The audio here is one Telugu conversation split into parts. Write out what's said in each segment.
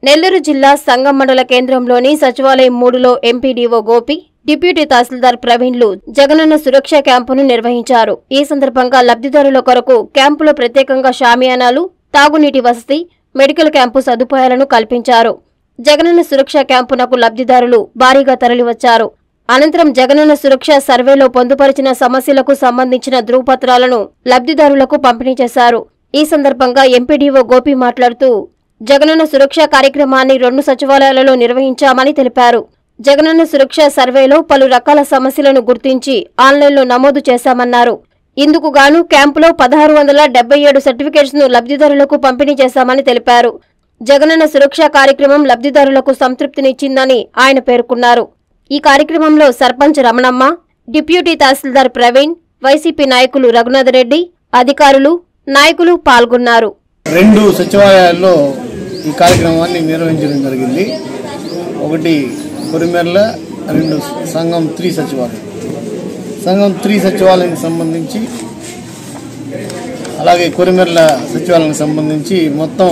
నెల్లూరు జిల్లా సంగం మండల కేంద్రంలోని సచివాలయం మూడులో ఎంపీడీఓ గోపి డిప్యూటీ తహసీల్దార్ ప్రవీణ్లు జగనన్న సురక్ష క్యాంపును నిర్వహించారు ఈ సందర్భంగా లబ్ధిదారుల కొరకు క్యాంపులో ప్రత్యేకంగా షామియానాలు తాగునీటి వసతి మెడికల్ క్యాంపు సదుపాయాలను కల్పించారు జగనన్న సురక్ష క్యాంపునకు లబ్ధిదారులు భారీగా తరలివచ్చారు అనంతరం జగనన్న సురక్ష సర్వేలో పొందుపరిచిన సమస్యలకు సంబంధించిన ధృవపత్రాలను లబ్ధిదారులకు పంపిణీ చేశారు ఈ సందర్భంగా ఎంపీడీఓ గోపి మాట్లాడుతూ జగనన్న సురక్ష కార్యక్రమాన్ని రెండు సచివాలయాలలో నిర్వహించామని తెలిపారు జగనన్న సురక్ష సర్వేలో పలు రకాల సమస్యలను గుర్తించి ఆన్లైన్లో నమోదు చేశామన్నారు ఇందుకు గాను క్యాంపులో పదహారు వందల డెబ్బై ఏడు సర్టిఫికేట్స్ ను లబ్ధిదారులకు పంపిణీ చేశామని తెలిపారు జగనన్న సురక్ష కార్యక్రమం లబ్ధిదారులకు సంతృప్తినిచ్చిందని ఆయన పేర్కొన్నారు ఈ కార్యక్రమంలో సర్పంచ్ రమణమ్మ డిప్యూటీ తహసీల్దార్ ప్రవీణ్ వైసీపీ నాయకులు రఘునాథ్ రెడ్డి అధికారులు నాయకులు పాల్గొన్నారు రెండు సచివాలయాల్లో ఈ కార్యక్రమాన్ని నిర్వహించడం జరిగింది ఒకటి కొరిమెర్ల రెండు సంఘం త్రీ సచివాలయం సంఘం త్రీ సచివాలయానికి సంబంధించి అలాగే కొరిమెర్ల సచివాలయానికి సంబంధించి మొత్తం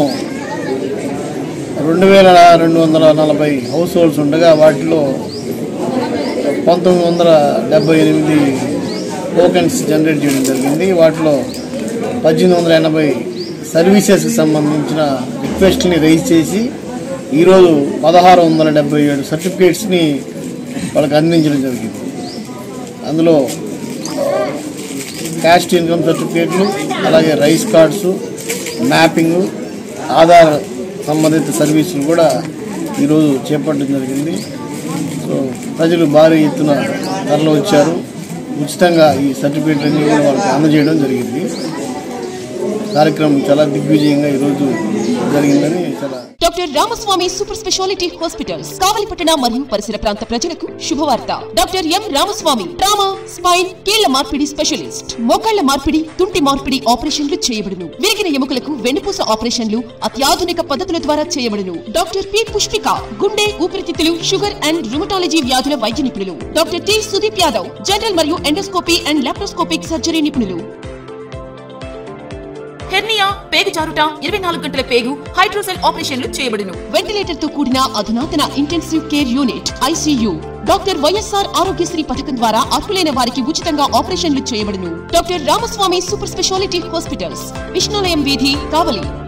రెండు వేల రెండు వందల నలభై హౌస్ హోల్డ్స్ ఉండగా వాటిలో పంతొమ్మిది వందల డెబ్బై ఎనిమిది టోకెన్స్ జనరేట్ చేయడం జరిగింది వాటిలో పద్దెనిమిది వందల ఎనభై సర్వీసెస్కి సంబంధించిన రిక్వెస్ట్ని రైజ్ చేసి ఈరోజు పదహారు వందల డెబ్బై ఏడు సర్టిఫికేట్స్ని వాళ్ళకి అందించడం జరిగింది అందులో క్యాస్ట్ ఇన్కమ్ సర్టిఫికేట్లు అలాగే రైస్ కార్డ్స్ మ్యాపింగ్ ఆధార్ సంబంధిత సర్వీసులు కూడా ఈరోజు చేపట్టడం జరిగింది సో ప్రజలు భారీ ఎత్తున తరలి వచ్చారు ఉచితంగా ఈ సర్టిఫికేట్లన్నీ కూడా వాళ్ళకి అందజేయడం జరిగింది కార్యక్రమం చాలా దిగ్విజయంగా ఈరోజు జరిగిందని చాలా doctor Ramaswamy super speciality hospitals కావలిపట్టణ మరియు పరిసర ప్రాంత ప్రజలకు శుభవార్త doctor M Ramaswamy trauma spine కీళ్ల మార్పిడి స్పెషలిస్ట్ మోకాళ్ల మార్పిడి తుంటి మార్పిడి ఆపరేషన్లు చేయబడును విరిగిన ఎముకలకు వెన్నుపూస ఆపరేషన్లు అత్యాధునిక పద్ధతుల ద్వారా చేయబడును డాక్టర్ పి పుష్పిక గుండె ఊపిరితిత్తులు షుగర్ అండ్ రుమటాలజీ వ్యాధుల వైద్య నిపుణులు doctor T Sudeep Yadav general మరియు ఎండోస్కోపీ అండ్ లాప్రోస్కోపిక్ సర్జరీ నిపుణులు హెర్నియా పేగు జారుట ఇరవై నాలుగు గంటల పేగు హైడ్రోసెల్ ఆపరేషన్లు చేయబడును వెంటిలేటర్ తో కూడిన అధునాతన intensive care unit ICU doctor YSR Aarogyasri పథకం ద్వారా అర్హులైన వారికి ఉచితంగా ఆపరేషన్లు చేయబడును doctor Ramaswamy super speciality hospitals Vishnulayam వీధి కావలి